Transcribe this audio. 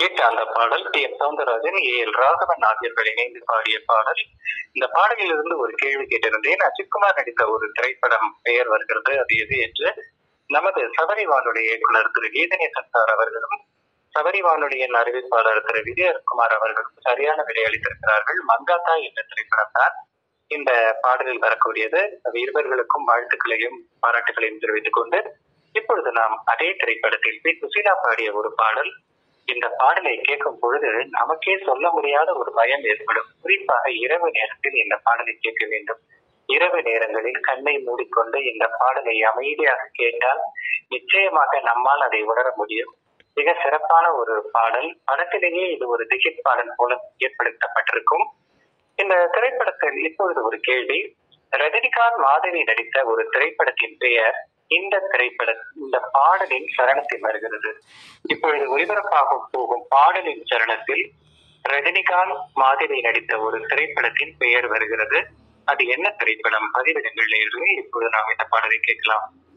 கேட்ட அந்த பாடல் T M Soundararajan A L Raghavan ஆகியோர்கள் இணைந்து பாடிய பாடல் இந்த பாடலில் இருந்து ஒரு கேள்வி கேட்டிருந்தேன் அஜித்குமார் நடித்த ஒரு திரைப்படம் பெயர் வருகிறது அது எது என்று நமது சபரி வானொலி இயக்குனர் திரு கீதநேசன் சார் அவர்களும் சபரி வானொலியின் அறிவிப்பாளர் திரு விஜயகுமார் அவர்களும் சரியான விடை அளித்திருக்கிறார்கள் மங்காத்தா என்ற திரைப்படம் தான் இந்த பாடலில் வரக்கூடியது இருவர்களுக்கும் வாழ்த்துக்களையும் பாராட்டுகளையும் தெரிவித்துக் கொண்டு இப்பொழுது நாம் அதே திரைப்படத்தில் பி சுசீலா பாடிய ஒரு பாடல் இந்த பாடலை கேட்கும் பொழுது நமக்கே சொல்ல முடியாத ஒரு பயம் ஏற்படும் குறிப்பாக இரவு நேரத்தில் இந்த பாடலை கேட்க வேண்டும் இரவு நேரங்களில் கண்ணை மூடிக்கொண்டு இந்த பாடலை அமைதியாக கேட்டால் நிச்சயமாக நம்மால் அதை உணர முடியும் மிக சிறப்பான ஒரு பாடல் படத்திலேயே இது ஒரு திகிட் பாடல் போல ஏற்படுத்தப்பட்டிருக்கும் இந்த திரைப்படத்தில் இப்பொழுது ஒரு கேள்வி ரஜினிகாந்த் மாதவி நடித்த ஒரு திரைப்படத்தின் பெயர் இந்த திரைப்பட இந்த பாடலின் சரணத்தில் வருகிறது இப்பொழுது ஒளிபரப்பாக போகும் பாடலின் சரணத்தில் ரஜினிகாந்த் மாதவி நடித்த ஒரு திரைப்படத்தின் பெயர் வருகிறது அது என்ன திரைப்படம் பதிவிடங்கள் நேர்களே இப்பொழுது நாம் இந்த பாடலை கேட்கலாம்